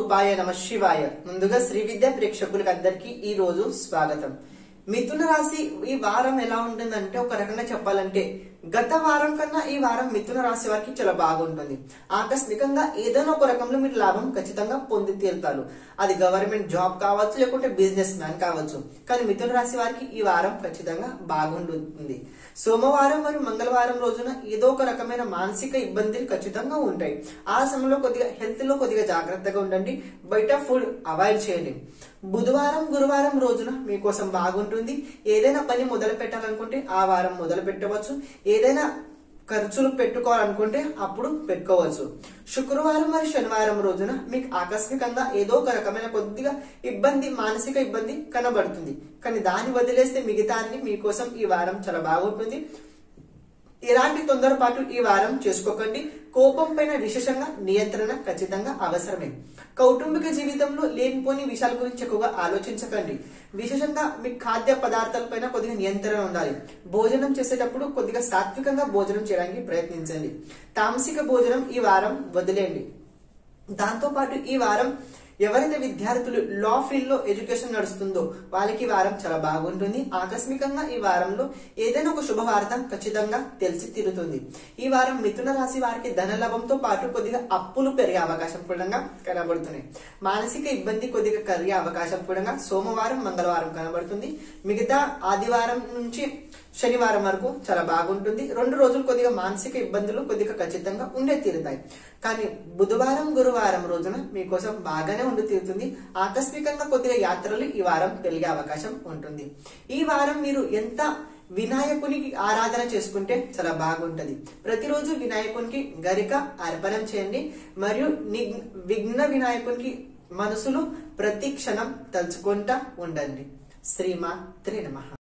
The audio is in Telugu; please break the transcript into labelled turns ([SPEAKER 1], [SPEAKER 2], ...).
[SPEAKER 1] రూపాయ నమ శివాయ ముందుగా శ్రీ విద్య ప్రేక్షకులకు అందరికీ ఈ రోజు స్వాగతం మిథున రాశి ఈ వారం ఎలా ఉంటుందంటే ఒక రకంగా చెప్పాలంటే గత వారం కన్నా ఈ వారం మిథున రాశి వారికి చాలా బాగుంటుంది ఆకస్మికంగా ఏదైనా ఒక రకంలో మీరు లాభం ఖచ్చితంగా పొంది తీరుతారు అది గవర్నమెంట్ జాబ్ కావచ్చు లేకుంటే బిజినెస్ మ్యాన్ కావచ్చు కానీ మిథున రాశి వారికి ఈ వారం ఖచ్చితంగా బాగుంటుంది సోమవారం మరియు మంగళవారం రోజున ఏదో ఒక రకమైన మానసిక ఇబ్బందులు ఖచ్చితంగా ఉంటాయి ఆ సమయంలో కొద్దిగా హెల్త్ లో కొద్దిగా జాగ్రత్తగా ఉండండి బయట ఫుడ్ అవాయిడ్ చేయండి బుధవారం గురువారం రోజున మీకోసం బాగుంటుంది ఏదైనా పని మొదలు పెట్టాలనుకుంటే ఆ వారం మొదలు పెట్టవచ్చు ఏదైనా ఖర్చులు పెట్టుకోవాలనుకుంటే అప్పుడు పెట్టుకోవచ్చు శుక్రవారం మరియు శనివారం రోజున మీకు ఆకస్మికంగా ఏదో ఒక రకమైన కొద్దిగా ఇబ్బంది మానసిక ఇబ్బంది కనబడుతుంది కానీ దాన్ని వదిలేస్తే మిగతా అన్ని మీకోసం ఈ వారం చాలా బాగుంటుంది ఎలాంటి తొందరపాటు ఈ వారం చేసుకోకండి కోపం పైన విశేషంగా నియంత్రణ ఖచ్చితంగా అవసరమే కౌటుంబిక జీవితంలో లేనిపోని విషయాల గురించి ఎక్కువగా ఆలోచించకండి విశేషంగా మీ ఖాద్య పదార్థాలపైన కొద్దిగా నియంత్రణ ఉండాలి భోజనం చేసేటప్పుడు కొద్దిగా సాత్వికంగా భోజనం చేయడానికి ప్రయత్నించండి తామసిక భోజనం ఈ వారం వదిలేయండి దాంతో పాటు ఈ వారం ఎవరైతే విద్యార్థులు లా ఫీల్డ్ లో ఎడ్యుకేషన్ నడుస్తుందో వాళ్ళకి ఈ వారం చాలా బాగుంటుంది ఆకస్మికంగా ఈ వారంలో ఏదైనా ఒక శుభవార్త ఖచ్చితంగా తెలిసి తీరుతుంది ఈ వారం మిథున రాశి వారికి ధన లాభంతో పాటు కొద్దిగా అప్పులు పెరిగే అవకాశం కూడా కనబడుతున్నాయి మానసిక ఇబ్బంది కొద్దిగా కలిగే అవకాశం కూడా సోమవారం మంగళవారం కనబడుతుంది మిగతా ఆదివారం నుంచి శనివారం వరకు చాలా బాగుంటుంది రెండు రోజులు కొద్దిగా మానసిక ఇబ్బందులు కొద్దిగా ఖచ్చితంగా ఉండే తీరుతాయి కానీ బుధవారం గురువారం రోజున మీకోసం బాగానే ఉండి తీరుతుంది ఆకస్మికంగా కొద్దిగా యాత్రలు ఈ వారం కలిగే అవకాశం ఉంటుంది ఈ వారం మీరు ఎంత వినాయకునికి ఆరాధన చేసుకుంటే చాలా బాగుంటది ప్రతిరోజు వినాయకునికి గరిక అర్పణం చేయండి మరియు ని- విఘ్న వినాయకునికి మనసులు ప్రతి క్షణం తలుచుకుంటా ఉండండి శ్రీమాత్రే నమః